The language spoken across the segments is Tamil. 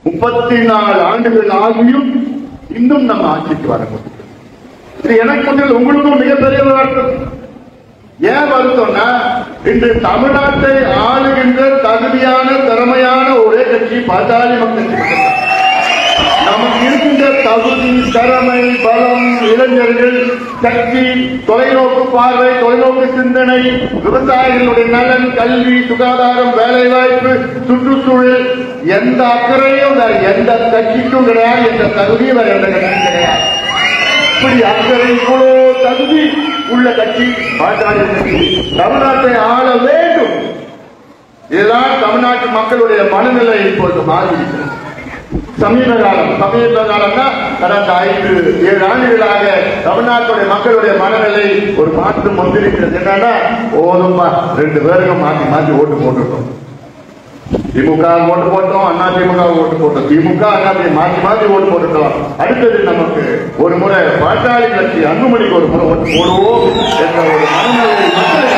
முப்பத்தி நாலு ஆண்டுகள் ஆகியும் இன்னும் நம்ம ஆட்சிக்கு வர முடியும் இது எனக்கு மட்டும் உங்களுக்கும் மிகப்பெரிய ஒரு அர்த்தம் ஏன் வருத்தம்னா இன்று தமிழ்நாட்டை ஆளுகின்ற தகுதியான திறமையான ஒரே கட்சி பாட்டாளி மக்கள் கட்சி மட்டும்தான். நமக்கு இருக்கின்ற தகுதி திறமை பலம் இளைஞர்கள் சக்தி தொலைநோக்கு பார்வை தொலைநோக்கு சிந்தனை விவசாயிகளுடைய நலன் கல்வி சுகாதாரம் வேலைவாய்ப்பு சுற்றுச்சூழல் எந்த அக்கறையும் வேற எந்த கட்சிக்கும் கிடையாது எந்த தகுதியும் வேற எந்த கட்சிக்கும் கிடையாது இப்படி அக்கறை இவ்வளோ தகுதி உள்ள கட்சி பாட்டாளி கட்சி தமிழ்நாட்டை ஆள வேண்டும் இதுதான் தமிழ்நாட்டு மக்களுடைய மனநிலை இப்பொழுது மாறியிருக்கிறது சமீப காலம் சமீப காலம்னா கடந்த ஐந்து ஏழு ஆண்டுகளாக தமிழ்நாட்டுடைய மக்களுடைய மனநிலை ஒரு மாற்றம் வந்திருக்கிறது என்னன்னா போதும்பா ரெண்டு பேருக்கும் மாத்தி மாத்தி ஓட்டு போட்டுட்டோம் திமுக ஓட்டு போட்டோம் அண்ணா திமுக ஓட்டு போட்டோம் திமுக அண்ணா திமுக மாத்தி மாத்தி ஓட்டு போட்டுட்டோம் அடுத்தது நமக்கு ஒரு முறை பாட்டாளி கட்சி அன்புமணிக்கு ஒரு முறை ஓட்டு போடுவோம் என்ற ஒரு மனநிலை மக்களுக்கு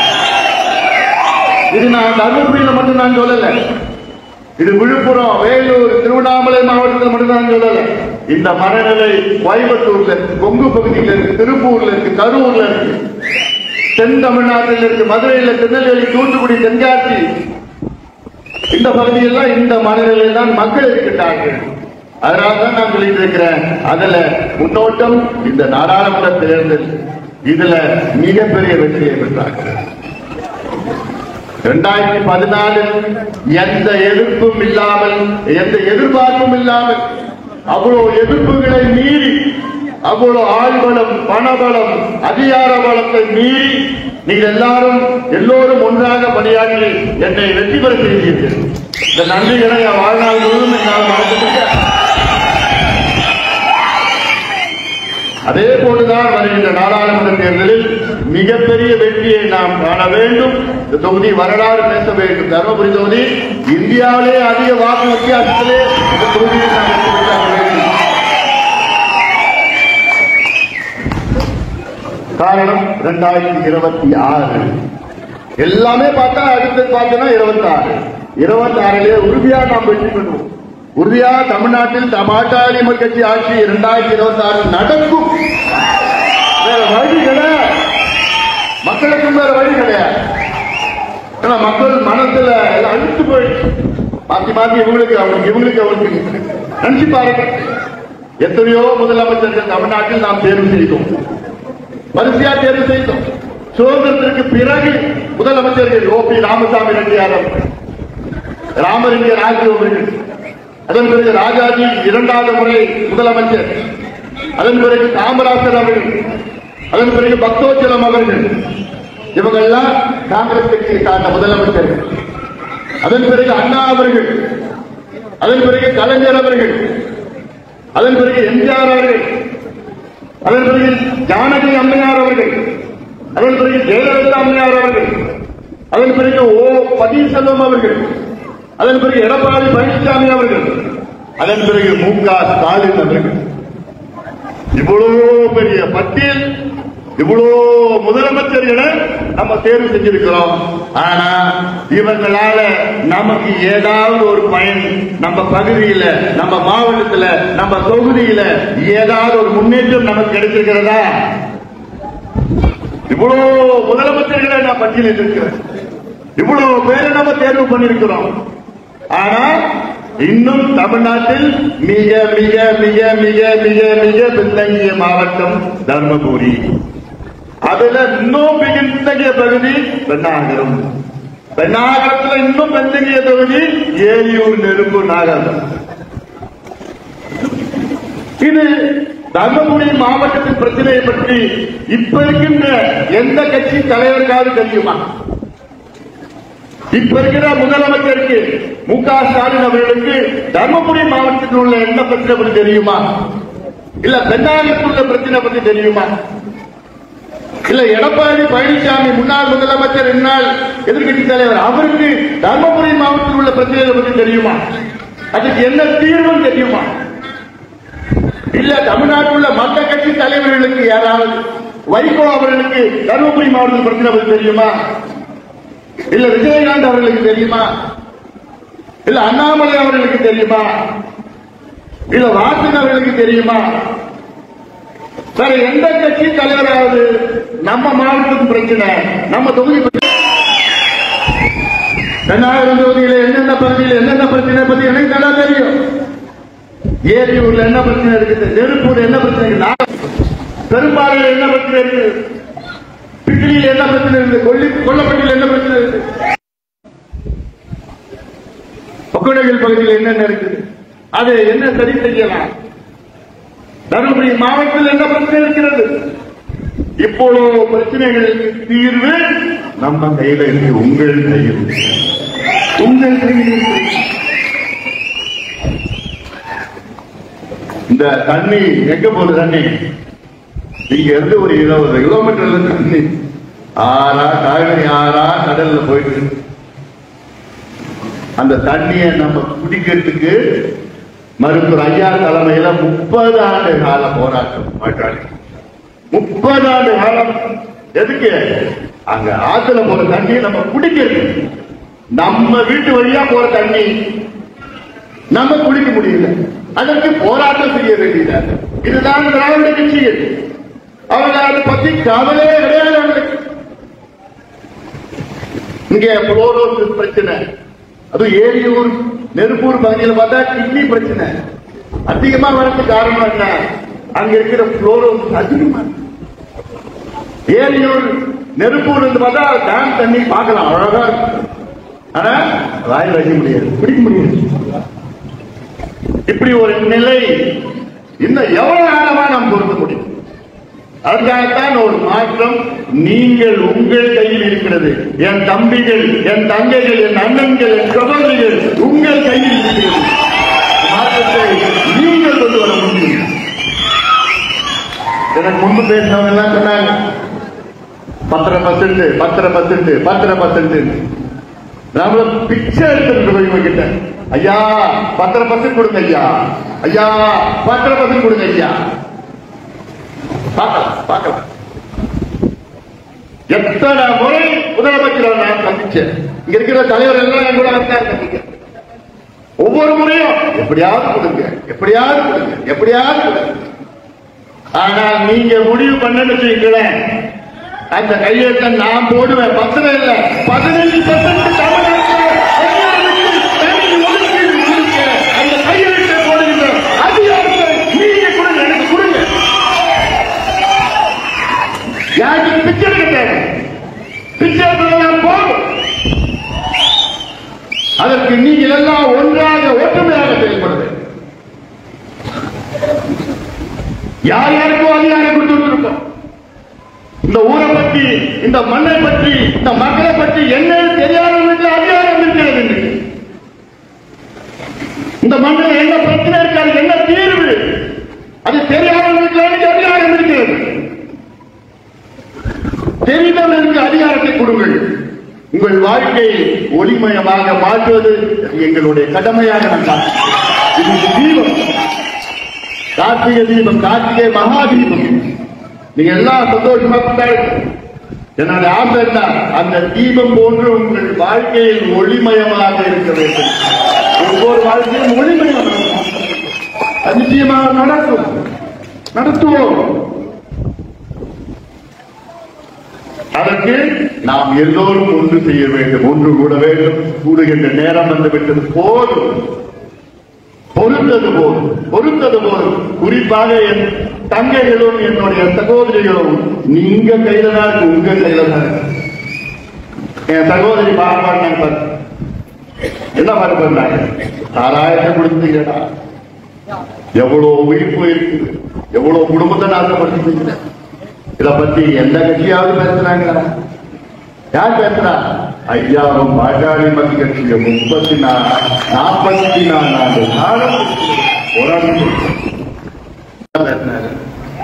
இது நான் தருமபுரியில மட்டும் நான் சொல்லல இது விழுப்புரம் வேலூர் திருவண்ணாமலை மாவட்டத்தில் மட்டும் நான் சொல்லல இந்த மனநிலை கோயம்புத்தூர்ல இருக்கு கொங்கு பகுதியில இருக்கு திருப்பூர்ல இருக்கு கரூர்ல இருக்கு தென் தமிழ்நாட்டில் இருக்கு மதுரையில திருநெல்வேலி தூத்துக்குடி தென்காசி இந்த பகுதியெல்லாம் இந்த மனநிலையில் தான் மக்கள் இருக்கின்றார்கள் அதனால தான் நான் சொல்லிட்டு இருக்கிறேன் அதுல முன்னோட்டம் இந்த நாடாளுமன்ற தேர்தல் இதுல மிகப்பெரிய வெற்றியை பெற்றார்கள் இரண்டாயிரத்தி பதினாலில் எந்த எதிர்ப்பும் இல்லாமல் எந்த எதிர்பார்ப்பும் இல்லாமல் அவ்வளவு எதிர்ப்புகளை மீறி அவ்வளவு ஆழ்பலம் பணபலம் அதிகார பலத்தை மீறி நீங்கள் எல்லாரும் எல்லோரும் ஒன்றாக பணியாற்றி என்னை வெற்றி பெற செய்தீர்கள் இந்த நன்றிகளை என் வாழ்நாள் முழுவதும் என்னால் மறக்க முடியாது அதே போன்றுதான் வருகின்ற நாடாளுமன்ற தேர்தலில் மிகப்பெரிய வெற்றியை நாம் காண வேண்டும் இந்த தொகுதி வரலாறு பேச வேண்டும் தருமபுரி தொகுதி இந்தியாவிலே அதிக வாக்கு வித்தியாசத்திலே இந்த தொகுதியை நாம் வெற்றி பெற்றாக வேண்டும் காரணம் இரண்டாயிரத்தி இருபத்தி ஆறு எல்லாமே பார்த்தா அடுத்து பார்த்தோம்னா இருபத்தி ஆறு இருபத்தி ஆறிலே உறுதியா நாம் வெற்றி பெறுவோம் உறுதியா தமிழ்நாட்டில் பாட்டாளி மக்கள் கட்சி ஆட்சி இரண்டாயிரத்தி இருபத்தி ஆறு நடக்கும் வேற வழி கிடையாது மக்களுக்கும் வேற வழி கிடையாது ஏன்னா மக்கள் மனசுல எல்லாம் அழுத்து போயிடுச்சு மாத்தி மாத்தி இவங்களுக்கு அவங்களுக்கு இவங்களுக்கு அவங்களுக்கு நினைச்சு பாருங்க எத்தனையோ முதலமைச்சர்கள் தமிழ்நாட்டில் நாம் தேர்வு செய்தோம் வரிசையா தேர்வு செய்தோம் சுதந்திரத்திற்கு பிறகு முதலமைச்சர்கள் ஓ பி ராமசாமி ரெட்டியார் அவர்கள் ராமலிங்க ராஜு அவர்கள் அதன் பிறகு ராஜாஜி இரண்டாவது முறை முதலமைச்சர் அதன் பிறகு காமராஜர் அவர்கள் அதன் பிறகு பக்தோச்சலம் அவர்கள் இவங்கெல்லாம் காங்கிரஸ் கட்சியை சார்ந்த முதலமைச்சர்கள் அதன் பிறகு அண்ணா அவர்கள் அதன் பிறகு கலைஞர் அவர்கள் அதன் பிறகு எம்ஜிஆர் அவர்கள் அதன் பிறகு ஜானகி அம்மையார் அவர்கள் அதன் பிறகு ஜெயலலிதா அம்மையார் அவர்கள் அதன் பிறகு ஓ பன்னீர்செல்வம் அவர்கள் அதன் பிறகு எடப்பாடி பழனிசாமி அவர்கள் அதன் பிறகு மு க ஸ்டாலின் அவர்கள் இவ்வளவு பெரிய பட்டியல் இவ்வளோ முதலமைச்சர்களை நம்ம தேர்வு செஞ்சிருக்கிறோம் ஆனா இவங்களால நமக்கு ஏதாவது ஒரு பயன் நம்ம பகுதியில நம்ம மாவட்டத்துல நம்ம தொகுதியில ஏதாவது ஒரு முன்னேற்றம் நமக்கு கிடைச்சிருக்கிறதா இவ்வளவு முதலமைச்சர்களை நான் பட்டியலிட்டிருக்கிறேன் இவ்வளவு பேரை நம்ம தேர்வு பண்ணிருக்கிறோம் ஆனா இன்னும் தமிழ்நாட்டில் மிக மிக மிக மிக மிக மிக பின்தங்கிய மாவட்டம் தர்மபுரி அதுல இன்னும் பின்தங்கிய பகுதி பெண்ணாகரம் பெண்ணாகரத்துல இன்னும் பின்தங்கிய தொகுதி ஏரியூர் நெருப்பு நாகரம் இது தர்மபுரி மாவட்டத்தின் பிரச்சனையை பற்றி இப்ப இருக்கின்ற எந்த கட்சி தலைவருக்காவது தெரியுமா இப்ப இருக்கிற முதலமைச்சருக்கு மு க ஸ்டாலின் அவர்களுக்கு தர்மபுரி மாவட்டத்தில் உள்ள எந்த பிரச்சனை பற்றி தெரியுமா இல்ல பெண்ணாகத்தில் உள்ள பிரச்சனை பற்றி தெரியுமா இல்ல எடப்பாடி பழனிசாமி முன்னாள் முதலமைச்சர் என்னால் எதிர்கட்சி தலைவர் அவருக்கு தர்மபுரி மாவட்டத்தில் உள்ள பிரச்சனைகளை பற்றி தெரியுமா அதுக்கு என்ன தீர்வும் தெரியுமா இல்ல தமிழ்நாட்டில் உள்ள மற்ற கட்சி தலைவர்களுக்கு யாராவது வைகோ அவர்களுக்கு தருமபுரி மாவட்டத்தில் பிரச்சனை பற்றி தெரியுமா இல்ல விஜயகாந்த் அவர்களுக்கு தெரியுமா இல்ல அண்ணாமலை அவர்களுக்கு தெரியுமா இல்ல வாசன் அவர்களுக்கு தெரியுமா வேற எந்த கட்சி தலைவராவது நம்ம மாவட்டத்துக்கு பிரச்சனை நம்ம தொகுதி பிரச்சனை ரெண்டாயிரம் தொகுதியில என்னென்ன பகுதியில் என்னென்ன பிரச்சனை பத்தி எனக்கு நல்லா தெரியும் ஏரியூர்ல என்ன பிரச்சனை இருக்குது நெருப்பூர் என்ன பிரச்சனை இருக்குது நாக- பெரும்பாலையில் என்ன பிரச்சனை இருக்கு பிக்கிலியில் என்ன பிரச்சனை இருக்கு கொல்லி கொல்லப்பட்டியில் என்ன பிரச்சனை இருக்கு ஒக்கடைகள் பகுதியில் என்னென்ன இருக்குது அது என்ன சரி செய்யலாம் தருமபுரி மாவட்டத்தில் என்ன பிரச்சனை இருக்கிறது இப்பொழுது பிரச்சனைகளுக்கு தீர்வு நம்ம கையில இருக்கு உங்கள் கையில் உங்கள் கையில் இருக்கு இந்த தண்ணி எங்க போகுது தண்ணி இங்க இருந்து ஒரு இருபது கிலோமீட்டர்ல தண்ணி ஆறா காவிரி ஆறா கடல்ல போயிட்டு இருக்கு. அந்த தண்ணியை நம்ம குடிக்கிறதுக்கு மருத்துவர் ஐயா தலைமையில முப்பது ஆண்டு கால போராட்டம் பாட்டாளி முப்பது ஆண்டு காலம் எதுக்கு அங்க ஆத்துல போற தண்ணியை நம்ம குடிக்கிறது நம்ம வீட்டு வழியா போற தண்ணி நம்ம குடிக்க முடியல அதற்கு போராட்டம் செய்ய வேண்டியது இதுதான் திராவிட கட்சிகள் அவங்க அதை பத்தி கவலையே கிடையாது அவங்களுக்கு இங்க புளோரோசிஸ் பிரச்சனை அதுவும் ஏரியூர் நெருப்பூர் பகுதியில் பார்த்தா கிட்னி பிரச்சனை அதிகமா வரதுக்கு காரணம் என்ன அங்க இருக்கிற புளோரோசிஸ் அதிகமா இருக்கு. ஏரியூர் நெருப்பூர் இருந்து பார்த்தா டேம் தண்ணி பார்க்கலாம் அழகா இருக்கு ஆனா வாயில் வைக்க முடியாது பிடிக்க முடியாது இப்படி ஒரு நிலை இன்னும் எவ்வளவு காலமா நாம் பொறுக்க முடியும் அதற்காகத்தான் ஒரு மாற்றம் நீங்கள் உங்கள் கையில் இருக்கிறது என் தம்பிகள் என் தங்கைகள் என் அண்ணன்கள் என் சகோதரிகள் உங்கள் கையில் இருக்கிறது மாற்றத்தை நீங்கள் கொண்டு வர முடியும் எனக்கு முன்பு பேசினவங்க எல்லாம் சொன்னாங்க பத்தரை பர்சன்ட் பத்தரை பர்சன்ட் பத்தரை பர்சன்ட் நாம பிச்சை எடுத்துட்டு போய் இவங்க கிட்ட ஐயா பத்தரை பர்சன்ட் கொடுங்க ஐயா ஐயா பத்தரை பர்சன்ட் கொடுங்க ஐயா பார்க்கலாம் பார்க்கலாம் எத்தனை முறை முதலமைச்சரை நான் சந்திச்சேன் இங்க இருக்கிற தலைவர் எல்லாம் என் கூட வந்தார் சந்திக்க ஒவ்வொரு முறையும் எப்படியாவது கொடுங்க எப்படியாவது கொடுங்க எப்படியாவது கொடுங்க ஆனா நீங்க முடிவு பண்ணன்னு வச்சுக்கங்களேன் அந்த கையெழுத்தை நான் போடுவேன் பத்தனை இல்ல பதினஞ்சு பர்சன்ட் தமிழ்நாட்டில் அதிகாரத்துக்கு தனி ஒதுக்கீடு கொடுங்க. அந்த கையெழுத்தை போடுகின்ற அதிகாரத்தை நீங்க கொடுங்க எனக்கு கொடுங்க யாருக்கு பிச்சை எடுக்க தேவை பிச்சை எடுக்கலாம் போதும் அதற்கு நீங்கள் எல்லாம் ஒன்றாக ஒற்றுமையாக செயல்பட வேண்டும் யார் யாருக்கும் அதிகாரம் கொடுத்து இருக்கோம் இந்த ஊரை பற்றி இந்த மண்ணை பற்றி இந்த மக்களை பற்றி என்னன்னு தெரியாதவங்களுக்கு அதிகாரம் இருக்கிறது இன்றைக்கு. இந்த மண்ணில் என்ன பிரச்சனை இருக்காது என்ன தீர்வு அது தெரியாதவங்களுக்கு அதிகாரம் இருக்கிறது தெரிந்தவர்களுக்கு அதிகாரத்தை கொடுங்கள் உங்கள் வாழ்க்கையை ஒளிமயமாக மாற்றுவது எங்களுடைய கடமையாக நான் பார்க்கிறேன். இது தீபம் கார்த்திகை தீபம் கார்த்திகை மகா தீபம் நீங்க எல்லாம் சந்தோஷமா கொண்டாடுங்க என்னுடைய ஆசை என்ன அந்த தீபம் போன்று உங்கள் வாழ்க்கையில் ஒளிமயமாக இருக்க வேண்டும் ஒவ்வொரு வாழ்க்கையும் ஒளிமயமாக அது நிச்சயமாக நடக்கும் நடத்துவோம் அதற்கு நாம் எல்லோரும் ஒன்று செய்ய வேண்டும் ஒன்று கூட வேண்டும் கூடுகின்ற நேரம் வந்துவிட்டது போதும் பொறுத்தது போதும் பொறுத்தது போதும் குறிப்பாக என் தங்கைகளும் என்னுடைய சகோதரிகளும் நீங்க கையில தான் இருக்கு உங்க கையில தான் இருக்கு என் சகோதரி பாட்டு பாடினாங்க பாரு. என்ன பாட்டு பண்ணாங்க சாராயத்தை கொடுத்தீங்கடா எவ்வளவு உயிர் போயிருக்குது எவ்வளவு குடும்பத்தை நாசப்படுத்தீங்க இத பத்தி எந்த கட்சியாவது பேசுறாங்களா யார் பேசுறா ஐயாவும் பாட்டாளி மக்கள் கட்சிய முப்பத்தி நாலு நாற்பத்தி நாலு ஆண்டு காலம் போராட்டம் பேசினாரு.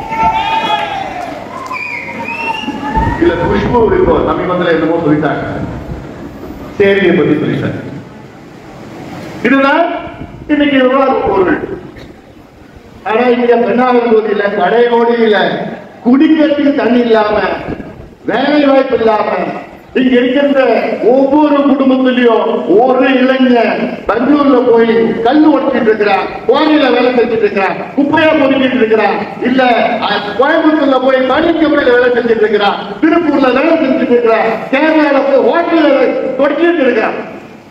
இல்ல குஷ்பு இப்போ சமீபத்தில் என்னமோ சொல்லிட்டாங்க சேரியை பத்தி சொல்லிட்டாங்க இதுதான் இன்னைக்கு விவாத பொருள் ஆனா இங்க பெண்ணாவது தொகுதியில கடை ஓடியில குடிக்கிறதுக்கு தண்ணி இல்லாம வேலை வாய்ப்பு இல்லாம இங்க இருக்கின்ற ஒவ்வொரு குடும்பத்திலையும் ஒரு இளைஞன் பெங்களூர்ல போய் கல் ஒட்டிட்டு இருக்கிறான் கோயில வேலை செஞ்சுட்டு இருக்கிறான் குப்பையா பொறுக்கிட்டு இருக்கிறான் இல்ல அஹ், கோயம்புத்தூர்ல போய் பனிக்கம்பையில வேலை செஞ்சுட்டு இருக்கிறான் திருப்பூர்ல வேலை செஞ்சுட்டு இருக்கிறான் கேரளால போய் ஹோட்டல்ல தொடச்சிட்டு இருக்கிறான்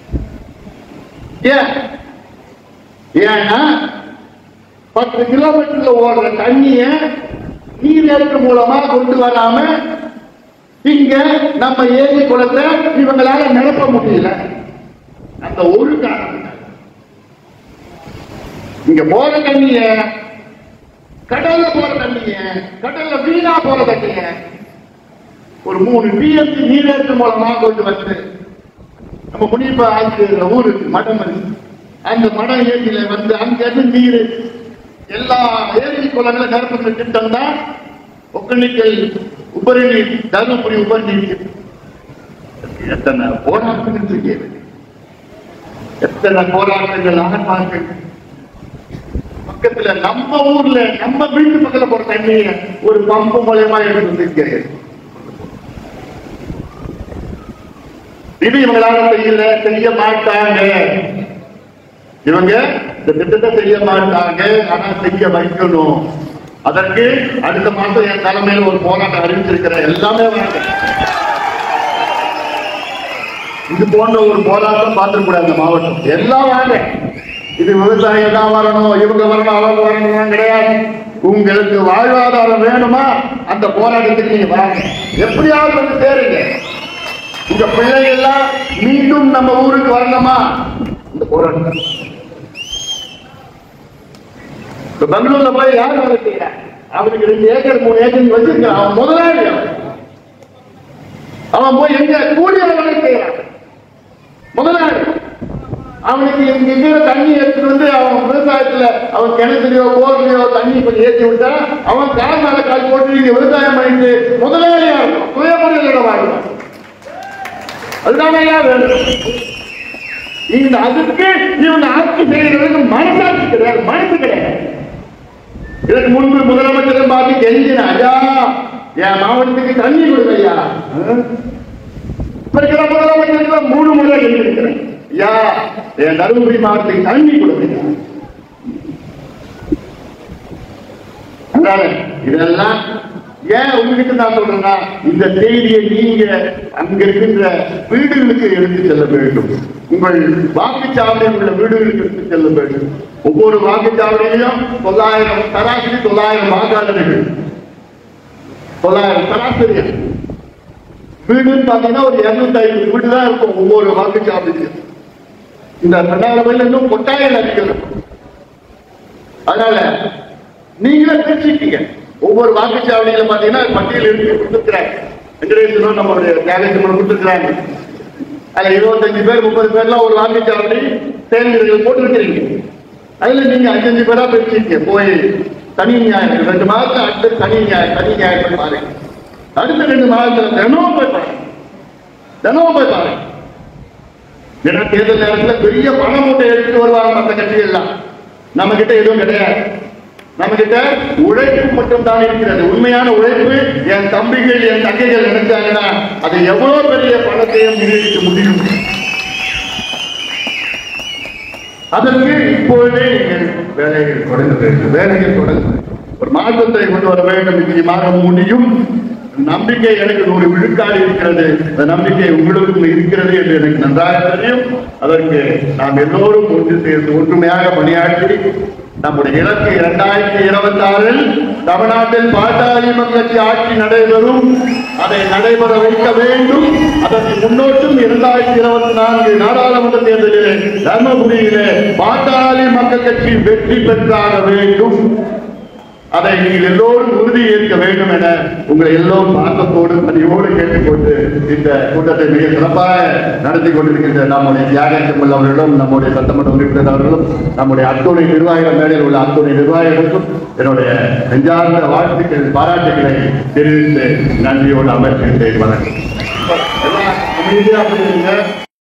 ஏன் ஏன்னா பத்து கிலோமீட்டர்ல ஓடுற தண்ணிய நீர் ஏற்று மூலமா கொண்டு வராம இங்க நம்ம ஏரி குளத்தை இவங்களால நிரப்ப முடியல அந்த ஒரு காரணம் இங்க போற தண்ணிய கடல்ல போற தண்ணிய கடல்ல வீணா போற தண்ணிய ஒரு மூணு பிஎஸ்சி நீரேற்று மூலமா கொண்டு வந்து நம்ம முனிப்ப ஆகிற ஊருக்கு மடம் இருக்கு. அந்த மடம் ஏரியில வந்து அங்க இருந்து நீர் எல்லா ஏரி குளங்களை நிரப்புகிற திட்டம் தான் ஒக்கணிக்கல் உபரி நீர் தருமபுரி உபரி நீர் எத்தனை போராட்டங்கள் செய்யது எத்தனை போராட்டங்கள் ஆர்ப்பாட்டங்கள் பக்கத்துல நம்ம ஊர்ல நம்ம வீட்டு பக்கத்துல போற தண்ணிய ஒரு பம்பு மூலயமா எடுத்து வந்திருக்கிறது இது இவங்களால செய்யல செய்ய மாட்டாங்க இவங்க இந்த திட்டத்தை செய்ய மாட்டாங்க ஆனா செய்ய வைக்கணும் அதற்கு அடுத்த மாசம் என் தலைமையில் ஒரு போராட்டம் அறிவிச்சிருக்கிறேன் எல்லாமே வாங்க இது போன்ற ஒரு போராட்டம் பார்த்துக்கூடாது இந்த மாவட்டம் எல்லாம் வாங்க இது விவசாயம் தான் வரணும் இவங்க வரணும் அவங்க வரணும் கிடையாது உங்களுக்கு வாழ்வாதாரம் வேணுமா அந்த போராட்டத்துக்கு நீங்க வாங்க எப்படியாவது வந்து சேருங்க உங்க பிள்ளைங்க எல்லாம் மீண்டும் நம்ம ஊருக்கு வரணுமா இந்த போராட்டம் இப்ப பெங்களூர்ல போய் யார் வேலை செய்யறா அவனுக்கு ரெண்டு ஏக்கர் மூணு ஏக்கர் வச்சிருக்கான் அவன் முதலாளி அவன். அவன் போய் எங்க கூடிய வேலை செய்யறான் முதலாளி அவனுக்கு இங்க இருக்கிற தண்ணி எடுத்துட்டு வந்து அவன் விவசாயத்துல அவன் கிணத்துலயோ போர்லயோ தண்ணி கொஞ்சம் ஏற்றி விட்டா அவன் கால் மேல கால் போட்டு இங்க விவசாயம் பண்ணிட்டு முதலாளியா இருக்கும் சுயமுறையில வாங்கலாம் அதுதான் ஐயா வேணும் இந்த அதுக்கு இவங்க ஆட்சி செய்யறதுக்கு மனசாட்சி கிடையாது மனசு கிடையாது இதற்கு முன்பு முதலமைச்சரை பார்த்து கெஞ்சின ஐயா என் மாவட்டத்துக்கு தண்ணி கொடுங்க ஐயா இப்ப இருக்கிற முதலமைச்சர் மூணு முறை கெஞ்சிருக்கிறேன் ஐயா என் தருமபுரி மாவட்டத்துக்கு தண்ணி கொடுங்க அதனால இதெல்லாம் ஏன் உங்ககிட்ட நான் சொல்றேன்னா இந்த செய்தியை நீங்க அங்க இருக்கின்ற வீடுகளுக்கு எடுத்து செல்ல வேண்டும் உங்கள் வாக்குச்சாவடியில் உள்ள வீடுகளுக்கு எடுத்து செல்ல வேண்டும் ஒவ்வொரு வாக்குச்சாவடியிலும் தொள்ளாயிரம் சராசரி தொள்ளாயிரம் வாக்காளர்கள் தொள்ளாயிரம் சராசரி வீடுன்னு பார்த்தீங்கன்னா ஒரு இருநூத்தி ஐம்பது வீடு தான் இருக்கும் ஒவ்வொரு வாக்குச்சாவடிக்கு இந்த ரெண்டாயிரம் வயல இன்னும் கொட்டாயம் அதிகம் இருக்கும் அதனால நீங்களே பிரிச்சுட்டீங்க ஒவ்வொரு வாக்குச்சாவடியில பாத்தீங்கன்னா பட்டியல் இருக்கு கொடுத்துருக்கிறாங்க வெங்கடேசனும் நம்மளுடைய தியாகசிம்மன் கொடுத்துருக்கிறாங்க அதுல இருபத்தஞ்சு பேர் முப்பது பேர்லாம் ஒரு வாக்குச்சாவடி தேர்ந்தெடுக்க போட்டிருக்கிறீங்க அதுல நீங்க அஞ்சஞ்சு பேரா பிரிச்சிருக்கீங்க போய் தனி நியாயம் ரெண்டு மாதத்துல அடுத்து தனி நியாயம் தனி நியாயம் பாருங்க அடுத்த ரெண்டு மாதத்துல தினமும் போய் பாருங்க தினமும் போய் பாருங்க ஏன்னா தேர்தல் நேரத்துல பெரிய பண மூட்டை எடுத்துட்டு வருவாங்க மற்ற கட்சிகள் எல்லாம் நம்ம கிட்ட எதுவும் கிடையாது நம்ம கிட்ட உழைப்பு மட்டும் தான் இருக்கிறது உண்மையான உழைப்பு என் தம்பிகள் என் தங்கைகள் நினைச்சாங்கன்னா அது எவ்வளவு பெரிய பணத்தையும் நிர்ணயிக்க முடியும் அதற்கு இப்பொழுதே நீங்கள் வேலைகள் தொடங்க வேண்டும் வேலைகள் தொடங்க வேண்டும். ஒரு மாற்றத்தை கொண்டு வர வேண்டும் நிச்சயமாக முடியும் நம்பிக்கை எனக்கு நூறு விழுக்காடு இருக்கிறது அந்த நம்பிக்கை உங்களுக்கும் இருக்கிறது என்று எனக்கு நன்றாக தெரியும் அதற்கு நாம் எல்லோரும் ஒன்று சேர்ந்து ஒற்றுமையாக பணியாற்றி நம்முடைய இலக்கு இரண்டாயிரத்தி இருபத்தி ஆறில் தமிழ்நாட்டில் பாட்டாளி மக்கள் ஆட்சி நடைபெறும் அதை நடைபெற வைக்க வேண்டும் அதற்கு முன்னோட்டும் இரண்டாயிரத்தி இருபத்தி நான்கு நாடாளுமன்ற தேர்தலிலே தர்மபுரியிலே பாட்டாளி மக்கள் கட்சி வெற்றி பெற்றாக வேண்டும் அதை நீங்கள் எல்லோரும் உறுதி ஏற்க வேண்டும் என உங்களை எல்லோரும் பாசத்தோடு பணியோடு கேட்டுக்கொண்டு இந்த கூட்டத்தை மிக சிறப்பாக நடத்தி கொண்டிருக்கின்ற நம்முடைய தியாக செம்மல் அவர்களும் நம்முடைய சட்டமன்ற உறுப்பினர் அவர்களும் நம்முடைய அத்துணை நிர்வாகிகள் மேடையில் உள்ள அத்துணை நிர்வாகிகளுக்கும் என்னுடைய நெஞ்சார்ந்த வாழ்த்துக்கள் பாராட்டுகளை தெரிவித்து நன்றியோடு அமர்கின்றேன் வணக்கம் எல்லாம் அமைதியாக இருங்க.